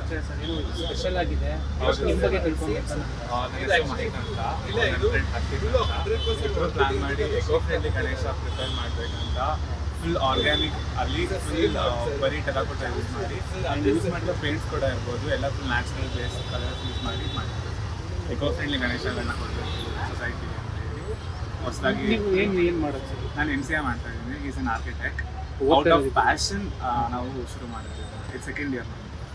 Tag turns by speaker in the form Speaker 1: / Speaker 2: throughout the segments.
Speaker 1: ಮಾಡ್ತೀರಾ ಸರ್ ಏನು ಸ್ಪೆಷಲ್ ಆಗಿದೆ
Speaker 2: ಹೌದು.
Speaker 1: ನಿಮ್ಮ ಬಗ್ಗೆ ತಿಳ್ಕೊಬೇಕಲ್ಲ
Speaker 2: ಪ್ಲಾನ್ ಮಾಡಿ ಎಕೋ ಫ್ರೆಂಡ್ಲಿ ಗಣೇಶ ಪ್ರಿಪೇರ್ ಮಾಡ್ಬೇಕಂತ ಫುಲ್ ಆರ್ಗ್ಯಾನಿಕ್ ಅಲ್ಲಿ ಫುಲ್ ಬರೀ ಟೆರಾಕೋಟ ಯೂಸ್ ಮಾಡಿ ಆ್ಯಂಡ್ ಯೂಸ್ ಮಾಡಿದ ಪೇಂಟ್ಸ್ ಕೂಡ ಇರ್ಬೋದು ಎಲ್ಲ full natural base colours use ಮಾಡಿ ಮಾಡಿದ್ರು ಎಕೋ ಫ್ರೆಂಡ್ಲಿ ಗಣೇಶಗಳನ್ನ ಕೊಡಬೇಕು ಸೊಸೈಟಿಗೆ ಅಂತ ಹೇಳಿ ಹೊಸದಾಗಿ
Speaker 1: ನೀವು ಏನು ಏನು ಮಾಡೋದು ಸರ್
Speaker 2: ನಾನು ಎಮ್ ಸಿ ಎ ಮಾಡ್ತಾ ಇದ್ದೀನಿ ಈಸ್ ಅನ್ ಆರ್ಕಿಟೆಕ್ಟ್
Speaker 1: ಓದ್ತಾ
Speaker 2: ಔಟ್ ಆಫ್
Speaker 1: ಇರೋದು?
Speaker 2: ಪ್ಯಾಷನ್ ನಾವು ಶುರು ಮಾಡಿದ್ವಿ ಇದು ಸೆಕೆಂಡ್ ಇಯರ್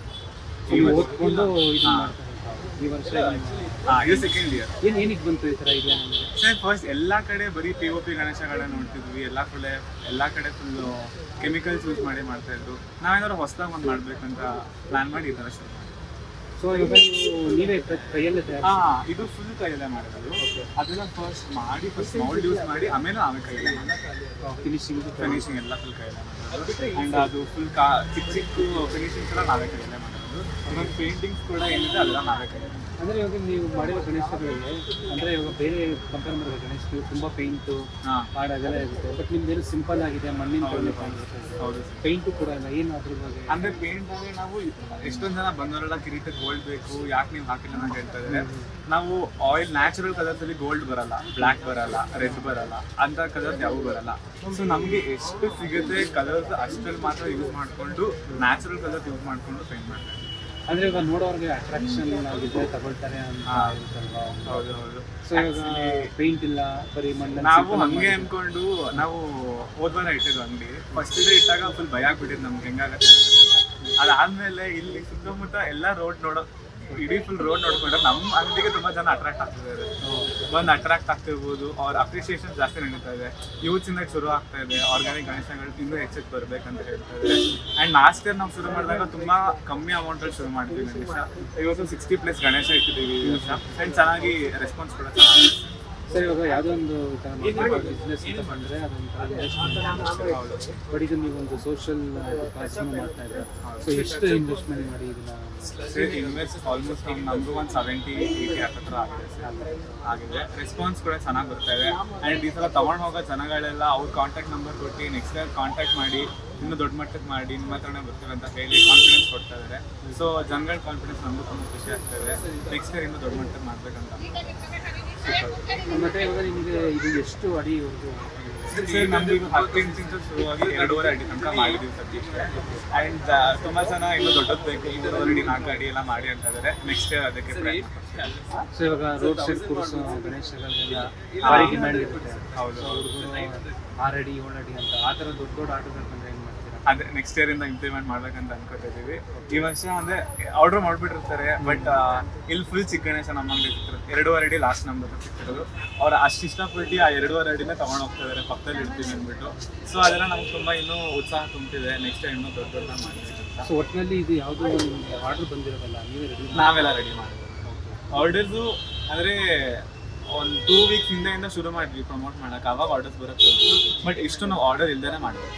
Speaker 1: ನೀವು ಓದ್ಕೊಂಡು ಇದು
Speaker 2: ಹಾ.
Speaker 1: ಮಾಡ್ತಾರೆ ಈ ವರ್ಷ
Speaker 2: ಹಾಂ ಇದು ಸೆಕೆಂಡ್ ಇಯರ್
Speaker 1: ಏನು ಏನಕ್ಕೆ ಬಂತು ಈ ಥರ ಇದೆಯಾ ನಿಮಗೆ
Speaker 2: ಸರ್ ಫಸ್ಟ್ ಎಲ್ಲ ಕಡೆ ಬರೀ ಪಿ ಒ ಪಿ ಗಣೇಶಗಳನ್ನ ನೋಡ್ತಿದ್ವಿ ಎಲ್ಲ ಕಡೆ ಎಲ್ಲ ಕಡೆ ಫುಲ್ಲು ಕೆಮಿಕಲ್ಸ್ ಯೂಸ್ ಮಾಡಿ ಮಾಡ್ತಾ ಇದ್ರು ನಾವೇನಾದ್ರು ಹೊಸದಾಗಿ ಒಂದು ಮಾಡ್ಬೇಕಂತ ಪ್ಲಾನ್ ಮಾಡಿ ಈ ಥರ ಶುರು ಮಾಡಿದ್ವಿ.
Speaker 1: ಸೊ ಇವಾಗ ನೀವು ನೀವೇ ಕ- ಕೈಯಲ್ಲೇ ತಯಾರಿಸಿ
Speaker 2: ಹಾ ಇದು ಫುಲ್ ಕೈಯಲ್ಲೇ ಮಾಡೋದು ಅದನ್ನ ಫಸ್ಟ್ ಮಾಡಿ ಫಸ್ಟ್ ಮೌಲ್ಡ್ ಯೂಸ್ ಮಾಡಿ ಆಮೇಲೆ ನಾವೇ ಕೈಯಲ್ಲೇ ಮಾಡೋದು
Speaker 1: ಫಿನಿಶಿಂಗ್
Speaker 2: ಫಿನಿಶಿಂಗ್ ಎಲ್ಲ ಫುಲ್ ಕೈಯಲ್ಲೇ ಮಾಡೋದು ಆ್ಯಂಡ್ ಅದು ಫುಲ್ ಕಾ ಚಿಕ್ಕ ಚಿಕ್ಕ ಫಿನಿಶಿಂಗ್ಸ್ ಎಲ್ಲ ನಾವೇ ಕೈಯಲ್ಲೇ ಮಾಡೋದು ಇವಾಗ ಪೇಂಟಿಂಗ್ಸ್ ಕೂಡ ಏನಿದೆ ಅದೆಲ್ಲ ನಾವೇ ಕೈಯಲ್ಲೇ ಮಾಡೋದು
Speaker 1: ಅಂದರೆ ಇವಾಗ ನೀವು ಮಾಡಿರೋ ಗಣೇಶಗಳಿಗೆ ಅಂದರೆ ಇವಾಗ ಬೇರೆ ಕಂಪೇರ್ ಮಾಡಿರೋ ಗಣೇಶಗಳು ತುಂಬ ಪೇಂಟು
Speaker 2: ಹಾಂ
Speaker 1: ಹಾಡು ಅದೆಲ್ಲ ಇರುತ್ತೆ ಬಟ್ ನಿಮ್ದೇನು ಸಿಂಪಲ್ ಆಗಿದೆ ಮಣ್ಣಿನ
Speaker 2: ಹೌದು.
Speaker 1: ಕಾಣಿಸುತ್ತೆ
Speaker 2: ಹೌದು
Speaker 1: ಪೇಂಟು ಕೂಡ ಇಲ್ಲ ಏನು ಅದ್ರ ಬಗ್ಗೆ
Speaker 2: ಅಂದ್ರೆ ಪೇಂಟ್ ಅಂದ್ರೆ ನಾವು ಎಷ್ಟೊಂದ್ ಜನ ಬಂದವರೆಲ್ಲ ಕಿರೀಟಕ್ಕೆ ಗೋಲ್ಡ್ ಬೇಕು ಯಾಕೆ ನೀವು ಹಾಕಿಲ್ಲ ಅಂತ ಹೇಳ್ತಾ ಇದ್ದಾರೆ ನಾವು ಆಯಿಲ್ ನ್ಯಾಚುರಲ್ ಕಲರ್ಸ್ ಅಲ್ಲಿ ಗೋಲ್ಡ್ ಬರಲ್ಲ ಬ್ಲ್ಯಾಕ್ ಬರಲ್ಲ ರೆಡ್ ಬರಲ್ಲ ಅಂತ ಕಲರ್ಸ್ ಯಾವ ಬರಲ್ಲ ಸೊ ನಮಗೆ ಎಷ್ಟು ಸಿಗುತ್ತೆ ಕಲರ್ಸ್ ಅಷ್ಟರಲ್ಲಿ ಮಾತ್ರ ಯೂಸ್ ಮಾಡ್ಕೊಂಡು ನ್ಯಾಚುರಲ್ ಕಲರ್ಸ್ ಯೂಸ್ ಮಾಡ್ಕೊಂಡು ಪೇಂಟ್ ಮಾಡ್ತಾರೆ
Speaker 1: ಅಂದರೆ ಇವಾಗ ನೋಡೋರಿಗೆ ಅಟ್ರಾಕ್ಷನ್ ಆಗಿದೆ ತಗೊಳ್ತಾರೆ ಅಂತ
Speaker 2: ಹಾ.
Speaker 1: ಇರುತ್ತಲ್ವಾ
Speaker 2: ಹೌದು ಹೌದು
Speaker 1: ಸೊ ಇವಾಗ ಪೇಂಟ್ ಇಲ್ಲ ಬರೀ ಮಣ್ಣಲ್ಲಿ
Speaker 2: ನಾವು
Speaker 1: simple ಆಗಿ
Speaker 2: ಹಂಗೆ
Speaker 1: ಮಾಡಿ-
Speaker 2: ಅನ್ಕೊಂಡು ನಾವು ಹೋದ್ವಾರ ಇಟ್ಟಿದ್ವಿ ಅಂಗಡಿ ಫಸ್ಟ್ ಡೇ ಇಟ್ಟಾಗ ಫುಲ್ ಭಯ ಆಗ್ಬಿಟ್ಟಿದ್ದು ನಮ್ಗೆ ಹೆಂಗಾಗತ್ತೆ ಹೆಂಗಾಗತ್ತೆ ಅಂತ. ಅದಾದ್ಮೇಲೆ ಇಲ್ಲಿ ಸುತ್ತಮುತ್ತ ಎಲ್ಲ ರೋಡ್ ನೋಡೋ ಇಡೀ ಫುಲ್ ರೋಡ್ ನೋಡ್ಕೊಂಡ್ರೆ ನಮ್ಮ ಅಂಗಡಿಗೆ ತುಂಬಾ ಜನ ಅಟ್ರಾಕ್ಟ್ ಆಗ್ತಿದ್ದಾರೆ ಬಂದು ಅಟ್ರಾಕ್ಟ್ ಆಗ್ತಿರ್ಬೋದು ಅವ್ರ ಅಪ್ರಿಸಿಯೇಷನ್ ಜಾಸ್ತಿ ನಡೀತಾ ಇದೆ ಯೂತ್ಸ್ ಇಂದ ಶುರು ಆಗ್ತಾ ಇದೆ ಆರ್ಗ್ಯಾನಿಕ್ ಗಣೇಶಗಳು ಇನ್ನೂ ಹೆಚ್ಚಿಗೆ ಬರ್ಬೇಕಂತ ಹೇಳ್ತಾ ಇದೆ ಅಂಡ್ ಲಾಸ್ಟ್ ಇಯರ್ ನಾವು ಶುರು ಮಾಡಿದಾಗ ತುಂಬಾ ಕಮ್ಮಿ ಅಮೌಂಟ್ ಅಲ್ಲಿ ಶುರು ಮಾಡಿದ್ವಿ ಗಣೇಶ ಇವತ್ತು ಸಿಕ್ಸ್ಟಿ ಪ್ಲಸ್ ಗಣೇಶ ಇಟ್ಟಿದ್ದೀವಿ ಈ ವರ್ಷ ಅಂಡ್ ಚೆನ್ನಾಗಿ ರೆಸ್ಪಾನ್ಸ್ ಕೂಡ ಚೆನ್ನಾಗಿದೆ
Speaker 1: ಸರ್ ಇವಾಗ ಯಾವುದೋ ಒಂದು ಬಿಸ್ನೆಸ್ ಅಂತ ಬಂದರೆ ಅದೊಂಥರ ಇನ್ವೆಸ್ಟ್ಮೆಂಟ್
Speaker 2: ಹೌದು
Speaker 1: ಬಟ್ ಇದು ನೀವು ಒಂದು ಸೋಷಿಯಲ್ ಕಾರ್ಯಕ್ರಮ ಮಾಡ್ತಾ ಇದ್ದಾರೆ ಸೊ ಎಷ್ಟು ಇನ್ವೆಸ್ಟ್ಮೆಂಟ್ ಮಾಡಿ ಇದನ್ನ
Speaker 2: ಸರ್ ಇನ್ವೆಸ್ಟ್ ಆಲ್ಮೋಸ್ಟ್ ನಮ್ದು ಒಂದು ಸೆವೆಂಟಿ ಏಯ್ಟಿ ಹತ್ರ ಆಗಿದೆ ಸರ್ ಆಗಿದೆ ರೆಸ್ಪಾನ್ಸ್ ಕೂಡ ಚೆನ್ನಾಗಿ ಬರ್ತಾ ಇದೆ ಆ್ಯಂಡ್ ಈ ಸಲ ತೊಗೊಂಡು ಹೋಗೋ ಜನಗಳೆಲ್ಲ ಅವ್ರ ಕಾಂಟ್ಯಾಕ್ಟ್ ನಂಬರ್ ಕೊಟ್ಟು ನೆಕ್ಸ್ಟ್ ಇಯರ್ ಕಾಂಟ್ಯಾಕ್ಟ್ ಮಾಡಿ ಇನ್ನೂ ದೊಡ್ಡ ಮಟ್ಟಕ್ಕೆ ಮಾಡಿ ನಿಮ್ಮ ಹತ್ರನೇ ಬರ್ತೀವಿ ಅಂತ ಹೇಳಿ ಕಾನ್ಫಿಡೆನ್ಸ್ ಕೊಡ್ತಾ ಇದ್ದಾರೆ ಸೊ ಜನಗಳ ಕಾನ್ಫಿಡೆನ್ಸ್ ನಮಗೂ ತುಂಬ ಖುಷಿ ಆಗ್ತಾ ಇದೆ ನೆಕ್ಸ್ಟ್ ಇಯರ್ ಇನ್ನೂ ದೊಡ್ಡ ಮಟ್ಟಕ್ಕೆ ಮಾಡ್ಬೇಕಂತ
Speaker 1: ಮತ್ತೆ ಇವಾಗ ನಿಮಗೆ ಇದು ಎಷ್ಟು ಅಡಿವರೆಗೂ
Speaker 2: ಸರ್ ನಮ್ದು ಈಗ ಹತ್ತು ಇಂಚಿಂದ ಶುರುವಾಗಿ ಎರಡೂವರೆ ಅಡಿ ತನಕ ಮಾಡಿದ್ದೀವಿ ಸದ್ಯಕ್ಕೆ ಆ್ಯಂಡ್ ತುಂಬ ಜನ ಇನ್ನೂ ದೊಡ್ಡದು ಬೇಕು ಮೂರುವರೆ ಅಡಿ ನಾಲ್ಕು ಅಡಿ ಎಲ್ಲ ಮಾಡಿ ಅಂತ ಇದ್ದಾರೆ ನೆಕ್ಸ್ಟ್ ಇಯರ್ ಅದಕ್ಕೆ ಪ್ರಯತ್ನ ಪಡ್ತೀವಿ.
Speaker 1: ಸೊ ಇವಾಗ ರೋಡ್ ಸೈಡ್ ಕೂರಿಸೋ ಗಣೇಶಗಳಿಗೆಲ್ಲ ಭಾರಿ ಡಿಮ್ಯಾಂಡ್ ಇರುತ್ತೆ
Speaker 2: ಹೌದು.
Speaker 1: ಸೊ ಹುಡುಗರು ಆರು ಅಡಿ ಏಳು ಅಡಿ ಅಂತ ಆ ಥರ ದೊಡ್ಡ ದೊಡ್ಡ ಆಟೋಗಳು ಬಂದರೆ ಏನು ಮಾಡ್ತೀರಾ
Speaker 2: ಅದೇ ನೆಕ್ಸ್ಟ್ ಇಯರ್ ಇಂದ ಇಂಪ್ಲಿಮೆಂಟ್ ಮಾಡ್ಬೇಕಂತ ಅನ್ಕೋತಾ ಇದೀವಿ ಈ ವರ್ಷ ಅಂದ್ರೆ ಆರ್ಡರ್ ಮಾಡ್ಬಿಟ್ಟಿರ್ತಾರೆ ಬಟ್ ಇಲ್ಲಿ ಫುಲ್ ಚಿಕ್ಕ ಗಣೇಶ ನಮ್ಮ ಅಂಗಡಿ ಸಿಗ್ತಿರೋದು ಎರಡೂವರೆ ಅಡಿ ಲಾಸ್ಟ್ ನಮ್ದು ಹತ್ರ ಸಿಗ್ತಿರೋದು ಅವ್ರು ಅಷ್ಟು ಇಷ್ಟಪಟ್ಟು ಆ ಎರಡೂವರೆ ಅಡಿನ ತಗೊಂಡು ಹೋಗ್ತಾ ಇದಾರೆ ಪಕ್ಕದಲ್ಲಿ ಇಡ್ತೀವಿ ಅಂದ್ಬಿಟ್ಟು ಸೊ ಅದೆಲ್ಲ ನಮ್ಗೆ ತುಂಬಾ ಇನ್ನೂ ಉತ್ಸಾಹ ತುಂಬ್ತಿದೆ ನೆಕ್ಸ್ಟ್ ಇನ್ನೂ ದೊಡ್ಡ ದೊಡ್ಡ ಮಾಡ್ಬೇಕಂತ
Speaker 1: ಸೊ ಒಟ್ಟಿನಲ್ಲಿ ಇದು ಯಾವುದೋ ನಿಮಗೆ ಆರ್ಡರ್ ಬಂದಿರೋದಲ್ಲ ನೀವೇ ರೆಡಿ
Speaker 2: ನಾವೆಲ್ಲ ರೆಡಿ ಮಾಡಿದ್ವಿ ಆರ್ಡರ್ಸು ಅಂದ್ರೆ ಒಂದು ಟೂ ವೀಕ್ಸ್ ಹಿಂದೆಯಿಂದ ಶುರು ಮಾಡಿದ್ವಿ ಪ್ರಮೋಟ್ ಮಾಡಕ್ಕೆ ಅವಾಗ ಆರ್ಡರ್ಸ್ ಬರುತ್ತೆ ಬಟ್ ಇಷ್ಟು ನಾವು ಆರ್ಡರ್ ಇಲ್ದೇನೆ ಮಾಡ್ಬೇಕು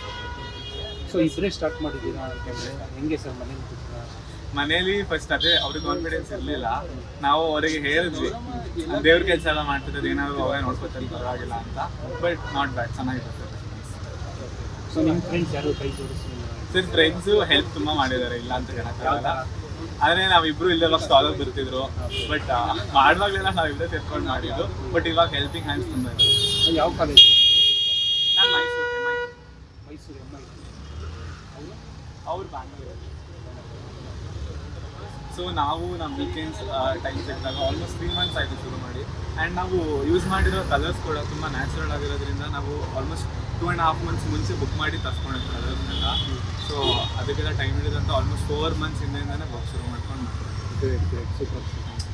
Speaker 1: ಸೊ ಇಬ್ಬರೇ ಸ್ಟಾರ್ಟ್ ಮಾಡಿದ್ದೀರಾ ಅಂತಂದರೆ ಹೆಂಗೆ ಸರ್ ಮನೇಲಿ ಕೂತ್ರಾ?
Speaker 2: ಮನೇಲಿ ಫಸ್ಟ್ ಅದೇ ಅವ್ರಿಗೆ ಕಾನ್ಫಿಡೆನ್ಸ್ ಇರಲಿಲ್ಲ ನಾವು ಅವರಿಗೆ ಹೇಳಿದ್ವಿ ದೇವ್ರ ಕೆಲಸ ಎಲ್ಲ ಮಾಡ್ತಿರೋದು ಏನಾದ್ರು ಅವರೇ ನೋಡ್ಕೊತಾರೆ ಪರವಾಗಿಲ್ಲ ಅಂತ ಬಟ್ ನಾಟ್ ಬ್ಯಾಡ್ ಚೆನ್ನಾಗಿದೆ ಸರ್
Speaker 1: ಸೊ ನಿಮ್ಮ ಫ್ರೆಂಡ್ಸ್ ಯಾರು ಕೈ ಜೋಡಿಸಿ
Speaker 2: ಸರ್ ಫ್ರೆಂಡ್ಸು ಹೆಲ್ಪ್ ತುಂಬ ಮಾಡಿದ್ದಾರೆ ಇಲ್ಲ ಅಂತ ಹೇಳಕ್ಕಾಗಲ್ಲ ಆದರೆ ನಾವಿಬ್ರು ಇಲ್ಲೆಲ್ಲ ಸ್ಟಾಲರ್ ಬರ್ತಿದ್ರು ಬಟ್ ಮಾಡುವಾಗಲೆಲ್ಲ ನಾವಿಬ್ಬರೇ ಸೇರ್ಕೊಂಡು ಮಾಡಿದ್ದು ಬಟ್ ಇವಾಗ ಹೆಲ್ಪಿಂಗ್ ಹ್ಯಾಂಡ್ಸ್ ತುಂಬ ಇದೆ
Speaker 1: ಯಾವ ಕಾಲೇಜ್
Speaker 2: ನಾನು Mysuru M I
Speaker 1: Mysuru M I
Speaker 2: ಅವ್ರು ಬ್ಯಾಂಗ್ಳೂರು ಸೊ ನಾವು ನಮ್ಮ ವೀಕೆಂಡ್ಸ್ ಟೈಮ್ ಸಿಕ್ಕಿದಾಗ ಆಲ್ಮೋಸ್ಟ್ ತ್ರೀ ಮಂತ್ಸ್ ಆಯಿತು ಶುರು ಮಾಡಿ ಆ್ಯಂಡ್ ನಾವು ಯೂಸ್ ಮಾಡಿರೋ ಕಲರ್ಸ್ ಕೂಡ ತುಂಬ ನ್ಯಾಚುರಲ್ ಆಗಿರೋದ್ರಿಂದ ನಾವು almost two and half months ಮುಂಚೆ ಬುಕ್ ಮಾಡಿ ತರ್ಸ್ಕೊಂಡಿದ್ವಿ ಕಲರ್ಸ್ನೆಲ್ಲ ಸೊ ಅದಕ್ಕೆಲ್ಲ ಟೈಮ್ ಹಿಡಿದಂತ ಆಲ್ಮೋಸ್ಟ್ ಫೋರ್ ಮಂತ್ಸ್ ಹಿಂದೆಯಿಂದನೇ ಬುಕ್ ಶುರು ಮಾಡ್ಕೊಂಡು ಮಾಡ್ತೀವಿ
Speaker 1: ಗ್ರೇಟ್ ಗ್ರೇಟ್ ಸೂಪರ್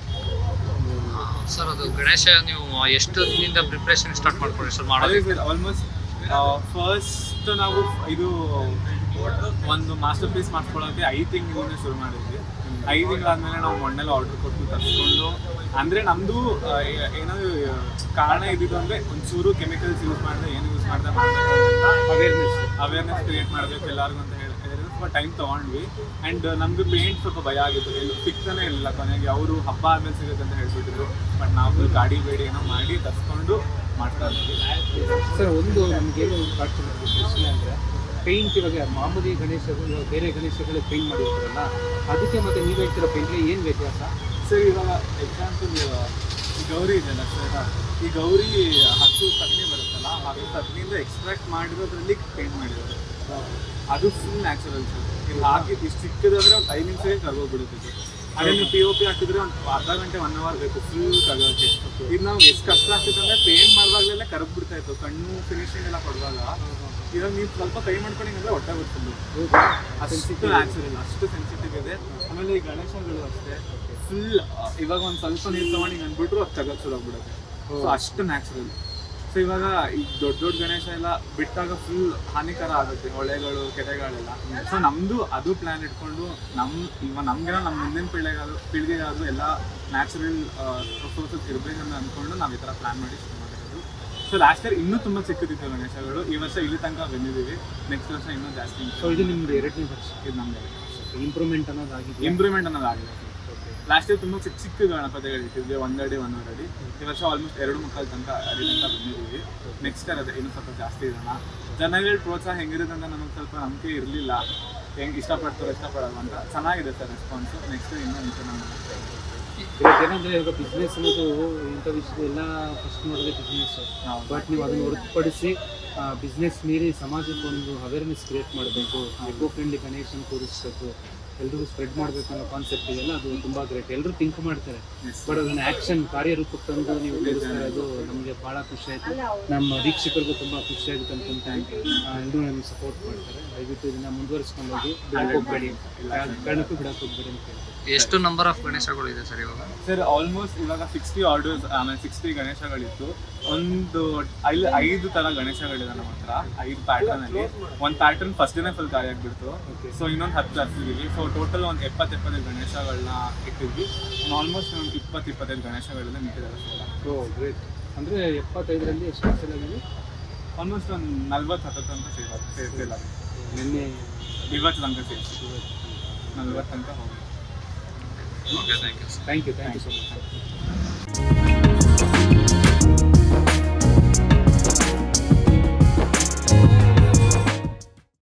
Speaker 3: ಸರ್ ಅದು ಗಣೇಶ ನೀವು ಎಷ್ಟು ದಿನದಿಂದ ಪ್ರಿಪ್ರೇಷನ್ ಸ್ಟಾರ್ಟ್ ಮಾಡ್ಕೊಂಡ್ರಿ ಸರ್ ಮಾಡೋದು
Speaker 2: ಅದೇ ಸರ್ ಆಲ್ಮೋಸ್ಟ್ ಫಸ್ಟ್ ನಾವು ಇದು ಒಂದು ಮಾಸ್ಟರ್ ಪೀಸ್ ಮಾಡ್ಕೊಳ್ಳೋಕೆ ಐದು ತಿಂಗಳಿಂದ ಶುರು ಮಾಡಿದ್ವಿ ಐದು ತಿಂಗಳಾದ್ಮೇಲೆ ನಾವು ಮಣ್ಣೆಲ್ಲ ಆರ್ಡರ್ ಕೊಟ್ಟು ತರಿಸ್ಕೊಂಡು ಅಂದರೆ ನಮ್ಮದು ಏನಾದ್ರು ಕಾರಣ ಇದ್ದಿದ್ದು ಅಂದರೆ ಒಂಚೂರು ಕೆಮಿಕಲ್ಸ್ ಯೂಸ್ ಮಾಡಿದ್ರೆ ಏನು ಯೂಸ್ ಮಾಡಿದ್ರೆ
Speaker 1: ಅವೇರ್ನೆಸ್
Speaker 2: ಅವೇರ್ನೆಸ್ ಕ್ರಿಯೇಟ್ ಮಾಡಬೇಕು ಎಲ್ಲರಿಗೂ ಅಂತ ಹೇಳಿ ಹೇಳಿದ್ರೆ ಸ್ವಲ್ಪ ಟೈಮ್ ತೊಗೊಂಡ್ವಿ ಆ್ಯಂಡ್ ನಮ್ಗೆ ಪೇಂಟ್ ಸ್ವಲ್ಪ ಭಯ ಆಗಿತ್ತು ಎಲ್ಲೂ ಸಿಗ್ತಾನೆ ಇರಲಿಲ್ಲ ಕೊನೆಗೆ ಅವರು ಹಬ್ಬ ಆದ್ಮೇಲೆ ಸಿಗುತ್ತೆ ಅಂತ ಹೇಳ್ಬಿಟ್ಟಿದ್ರು ಬಟ್ ನಾವು ಗಾಡಿ ಬೇಡಿ ಏನೋ ಮಾಡಿ ತರಿಸ್ಕೊಂಡು ಮಾಡ್ತಾ ಇದ್ವಿ
Speaker 1: ಸರ್ ಒಂದು ನಮಗೇನು ಕಾಡ್ತಿರೋದು ಪ್ರಶ್ನೆ ಅಂದರೆ ಪೇಂಟ್ ಇವಾಗ ಮಾಮೂಲಿ ಗಣೇಶಗಳು ಇವಾಗ ಬೇರೆ ಗಣೇಶಗಳು ಪೇಂಟ್ ಮಾಡಿರ್ತಾರಲ್ಲ ಅದಕ್ಕೆ ಮತ್ತೆ ನೀವು ಹೇಳ್ತಿರೋ ಪೇಂಟ್ಗೆ ಏನು ವ್ಯತ್ಯಾಸ
Speaker 2: ಸರ್ ಇವಾಗ ಎಕ್ಸಾಂಪಲ್ ಈ ಗೌರಿ ಇದೆಯಲ್ಲ ಸರ್ ಈ ಗೌರಿ ಹಸು ಸಗಣಿ ಬರುತ್ತಲ್ಲ ಹಸು ಸಗಣಿಯಿಂದ ಎಕ್ಸ್ಟ್ರಾಕ್ಟ್ ಮಾಡಿರೋದ್ರಲ್ಲಿ ಪೇಂಟ್ ಮಾಡಿರೋದು ಅದು ಫುಲ್ ನ್ಯಾಚುರಲ್ ಸರ್ ಇಲ್ಲಿ ಹಾಕಿ ಇಷ್ಟು ಚಿಕ್ಕದಾದ್ರೆ ಒಂದು ಐದು ನಿಮಿಷಕ್ಕೆ ಕರ್ಗೋಗ್ಬಿಡುತ್ತೆ ಇದು. ಅದೇ ನೀವು ಪಿ ಒ ಪಿ ಹಾಕಿದ್ರೆ ಒಂದು ಅರ್ಧ ಗಂಟೆ ಒನ್ ಅವರ್ ಬೇಕು ಫುಲ್ ಕರ್ಗೋಕ್ಕೆ ಇದು ನಾವು ಎಷ್ಟು ಕಷ್ಟ ಆಗ್ತಿತ್ತು ಅಂದ್ರೆ ಪೇಂಟ್ ಮಾಡುವಾಗಲೆಲ್ಲ ಕರಗ್ ಬಿಡ್ತಾ ಇತ್ತು ಕಣ್ಣು ಫಿನಿಶಿಂಗ್ ಎಲ್ಲ ಕೊಡುವಾಗ ಇವಾಗ ನೀವು ಸ್ವಲ್ಪ ಕೈ ಮಾಡ್ಕೊಂಡಿದ್ರೆ ಹೊಟ್ಟೆ ಗೊತ್ತಿಲ್ಲ ಅಷ್ಟು ನ್ಯಾಚುರಲ್ ಅಷ್ಟು ಸೆನ್ಸಿಟಿವ್ ಇದೆ ಆಮೇಲೆ ಈ ಗಣೇಶಗಳು ಅಷ್ಟೇ ಫುಲ್ ಇವಾಗ ಒಂದು ಸ್ವಲ್ಪ ನೀರು ತಗೊಂಡು ಹಿಂಗೆ ಅಂದ್ಬಿಟ್ರು ಅದು ತಗೋಕ್ ಶುರು ಆಗ್ಬಿಡುತ್ತೆ ಸೊ ಅಷ್ಟು ನ್ಯಾಚುರಲ್ ಸೊ ಇವಾಗ ಈ ದೊಡ್ಡ ದೊಡ್ಡ ಗಣೇಶ ಎಲ್ಲ ಬಿಟ್ಟಾಗ ಫುಲ್ ಹಾನಿಕರ ಆಗುತ್ತೆ ಹೊಳೆಗಳು ಕೆರೆಗಳೆಲ್ಲ ಸೊ ನಮ್ದು ಅದು ಪ್ಲಾನ್ ಇಟ್ಕೊಂಡು ನಮ್ ಇವಾಗ ನಮ್ಗೆಲ್ಲ ನಮ್ಮ ಮುಂದಿನ ಪೀಳಿಗೆಗಾದ್ರು ಪೀಳಿಗೆಗಾದ್ರು ಎಲ್ಲ ನ್ಯಾಚುರಲ್ ಸೋರ್ಸಸ್ ಇರ್ಬೇಕಂತ ಅಂದ್ಕೊಂಡು ನಾವು ಈ ಥರ ಪ್ಲಾನ್ ಮಾಡಿ ಶುರು ಮಾಡಿರೋದು ಸೊ ಲಾಸ್ಟ್ ಇಯರ್ ಇನ್ನೂ ತುಂಬ ಚಿಕ್ಕದಿತ್ತು ಗಣೇಶಗಳು ಈ ವರ್ಷ ಇಲ್ಲಿ ತನಕ ಬಂದಿದ್ದೀವಿ ನೆಕ್ಸ್ಟ್ ವರ್ಷ ಇನ್ನೂ ಜಾಸ್ತಿ
Speaker 1: ಸೊ ಇದು ನಿಮ್ದು ಎರಡನೇ ವರ್ಷ
Speaker 2: ಇದು ನಮಗೆ
Speaker 1: ಇಂಪ್ರೂವ್ಮೆಂಟ್ ಅನ್ನೋದಾಗಿದೆ
Speaker 2: ಇಂಪ್ರೂವ್ಮೆಂಟ್ ಅನ್ನೋದಾಗಿದೆ ಲಾಸ್ಟ್ ಇಯರ್ ತುಂಬ ಚಿಕ್ಕ ಚಿಕ್ಕ ಗಣಪತಿಗಳು ಇಟ್ಟಿದ್ವಿ ಒಂದಡಿ ಒಂದೂವರೆ ಅಡಿ ಈ ವರ್ಷ ಆಲ್ಮೋಸ್ಟ್ ಎರಡು ಮುಕ್ಕಾಲು ತನಕ ಅಡಿ ತನಕ ಬಂದಿದ್ದೀವಿ ನೆಕ್ಸ್ಟ್ ಇಯರ್ ಅದೇ ಇನ್ನೂ ಸ್ವಲ್ಪ ಜಾಸ್ತಿ ಇರೋಣ ಜನಗಳ ಪ್ರೋತ್ಸಾಹ ಹೆಂಗಿರುತ್ತೆ ಅಂತ ನಮಗೆ ಸ್ವಲ್ಪ ನಂಬಿಕೆ ಇರಲಿಲ್ಲ ಹೆಂಗೆ ಇಷ್ಟಪಡ್ತಾರೋ ಇಷ್ಟಪಡಲ್ಲ ಅಂತ ಚೆನ್ನಾಗಿದೆ ಸರ್ ರೆಸ್ಪಾನ್ಸು ನೆಕ್ಸ್ಟ್ ಇನ್ನೂ ಇಂಪ್ರೂವ್ಮೆಂಟ್ ಮಾಡ್ತಾ ಇದ್ದೀವಿ.
Speaker 1: ಇವತ್ತು ಏನಂದ್ರೆ ಇವಾಗ ಬಿಸ್ನೆಸ್ ಅನ್ನೋದು ಇಂಥ ವಿಷಯ ಎಲ್ಲ ಫಸ್ಟ್ ನೋಡೋದೇ ಬಿಸ್ನೆಸ್
Speaker 2: ಹೌದು.
Speaker 1: ಬಟ್ ನೀವು ಅದನ್ನು ಹೊರತುಪಡಿಸಿ ಬಿಸ್ನೆಸ್ ಮೀರಿ ಸಮಾಜಕ್ಕೆ ಒಂದು ಅವೇರ್ನೆಸ್ ಕ್ರಿಯೇಟ್ ಮಾಡಬೇಕು ಎಕೋ ಫ್ರೆಂಡ್ಲಿ ಗಣೇಶನ್ ಕೂರಿಸ್ಬೇಕು ಎಲ್ರಿಗೂ ಸ್ಪ್ರೆಡ್ ಮಾಡಬೇಕು ಅನ್ನೋ ಕಾನ್ಸೆಪ್ಟ್ ಇದೆಯಲ್ಲ ಅದು ತುಂಬಾ ಗ್ರೇಟ್ ಎಲ್ಲರೂ ಥಿಂಕ್ ಮಾಡ್ತಾರೆ
Speaker 2: Yes.
Speaker 1: ಬಟ್ ಅದನ್ನ ಆಕ್ಷನ್ ಕಾರ್ಯರೂಪಕ್ಕೆ ತಂದು ನೀವು ತೋರಿಸ್ತಾ ಇರೋದು ನಮಗೆ ಬಹಳ ಖುಷಿ ಆಯ್ತು ನಮ್ಮ ವೀಕ್ಷಕರಿಗೂ ತುಂಬಾ ಖುಷಿ ಆಗುತ್ತೆ ಅನ್ಕೊಂತೀನಿ ಎಲ್ಲರೂ ನಮ್ಗೆ ಸಪೋರ್ಟ್ ಮಾಡ್ತಾರೆ ದಯವಿಟ್ಟು ಇದನ್ನ ಮುಂದುವರಿಸ್ಕೊಂಡು ಹೋಗಿ ಬಿಡಕ್ಕೆ ಹೋಗ್ಬೇಡಿ ಕಾರಣಕ್ಕೂ ಬಿಡಕ್ಕೆ ಹೋಗ್ಬೇಡಿ ಅಂತ ಹೇಳ್ತೀನಿ
Speaker 3: ಎಷ್ಟು ನಂಬರ್ ಆಫ್ ಗಣೇಶಗಳು ಇದೆ ಸರ್ ಇವಾಗ
Speaker 2: ಸರ್ ಆಲ್ಮೋಸ್ಟ್ ಇವಾಗ ಸಿಕ್ಸ್ಟಿ ಆರ್ಡರ್ಸ್ ಆಮೇಲೆ ಸಿಕ್ಸ್ಟಿ ಗಣೇಶಗಳಿತ್ತು ಒಂದು ಐದು ಐದು ತರ ಗಣೇಶಗಳಿದೆ ನಮ್ಮ ಹತ್ರ ಐದು ಪ್ಯಾಟರ್ನ್ ಅಲ್ಲಿ ಒಂದು ಪ್ಯಾಟರ್ನ್ ಫಸ್ಟ್ ದಿನ ಫುಲ್ ಖಾಲಿ ಆಗ್ಬಿಡ್ತು ಸೊ ಇನ್ನೊಂದು ಹತ್ತು ತರಿಸಿದ್ವಿ ಸೊ ಟೋಟಲ್ ಒಂದು ಎಪ್ಪತ್ತು ಎಪ್ಪತ್ತೈದು ಗಣೇಶಗಳನ್ನ ಇಟ್ಟಿದ್ವಿ ಆಲ್ಮೋಸ್ಟ್ ಒಂದು ಇಪ್ಪತ್ತು ಇಪ್ಪತ್ತೈದು ಗಣೇಶಗಳೆಲ್ಲ ಮಿಕ್ಕಿದ್ದಾರೆ
Speaker 1: ಓ ಗ್ರೇಟ್ ಅಂದರೆ ಎಪ್ಪತ್ತೈದರಲ್ಲಿ ಎಷ್ಟು ಸಲ ಆಗಿದೆ
Speaker 2: ಆಲ್ಮೋಸ್ಟ್ ಒಂದು ನಲ್ವತ್ತು ಹತ್ತು ತನಕ ಸೇಲ್ ಸೇಲ್ ಆಗಿದೆ
Speaker 1: ನಿನ್ನೆ
Speaker 2: ಇವತ್ತು ತನಕ ಸೇಲ್ ನಲ್ವತ್ತು ತನಕ ಹೋಗಿ
Speaker 3: okay thank you
Speaker 1: thank you thank you so much